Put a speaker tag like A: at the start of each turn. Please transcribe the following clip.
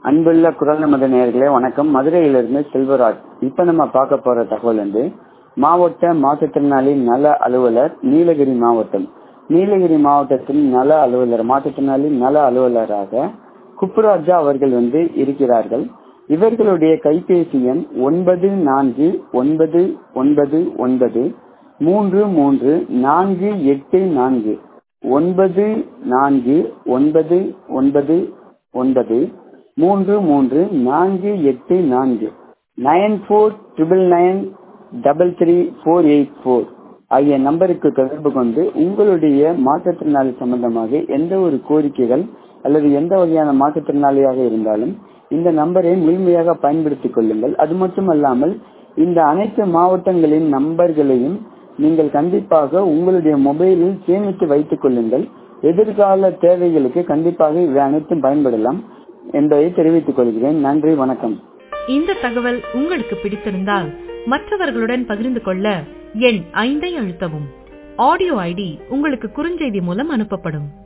A: அன்புள்ள குரல் நமது நேயர்களே வணக்கம் மதுரையிலிருந்து செல்வராஜ் இப்ப நம்ம பார்க்க போற தகவல் வந்து மாவட்ட மாற்றுத்திறனாளி நல அலுவலர் நீலகிரி மாவட்டம் நீலகிரி மாவட்டத்தில் நல அலுவலர் மாற்றுத்திறனாளி நல அலுவலராக குப்புராஜா அவர்கள் வந்து இருக்கிறார்கள் இவர்களுடைய கைபேசி எண் ஒன்பது நான்கு ஒன்பது ஒன்பது ஒன்பது மூன்று மூன்று நான்கு எட்டு நான்கு ஒன்பது நான்கு ஒன்பது ஒன்பது ஒன்பது மூன்று மூன்று நான்கு எட்டு நான்கு nine four triple nine double three four eight four ஆகிய நம்பருக்கு தொடர்பு கொண்டு உங்களுடைய மாற்றுத்திறனாளி சம்பந்தமாக எந்த ஒரு கோரிக்கைகள் அல்லது எந்த வகையான மாற்றுத்திறனாளியாக இருந்தாலும் இந்த நம்பரை முழுமையாக பயன்படுத்திக் கொள்ளுங்கள் அது மட்டுமல்லாமல் இந்த அனைத்து மாவட்டங்களின் நம்பர்களையும் நீங்கள் கண்டிப்பாக உங்களுடைய மொபைலில் சேமித்து வைத்துக் கொள்ளுங்கள் எதிர்கால தேவைகளுக்கு கண்டிப்பாக இவை அனைத்தும் பயன்படலாம் என்பதை தெரிவித்துக் கொள்கிறேன் நன்றி வணக்கம்
B: இந்த தகவல் உங்களுக்கு பிடித்திருந்தால் மற்றவர்களுடன் பகிர்ந்து கொள்ள எண் ஐந்தை அழுத்தவும் ஆடியோ ஐடி உங்களுக்கு குறுஞ்செய்தி மூலம் அனுப்பப்படும்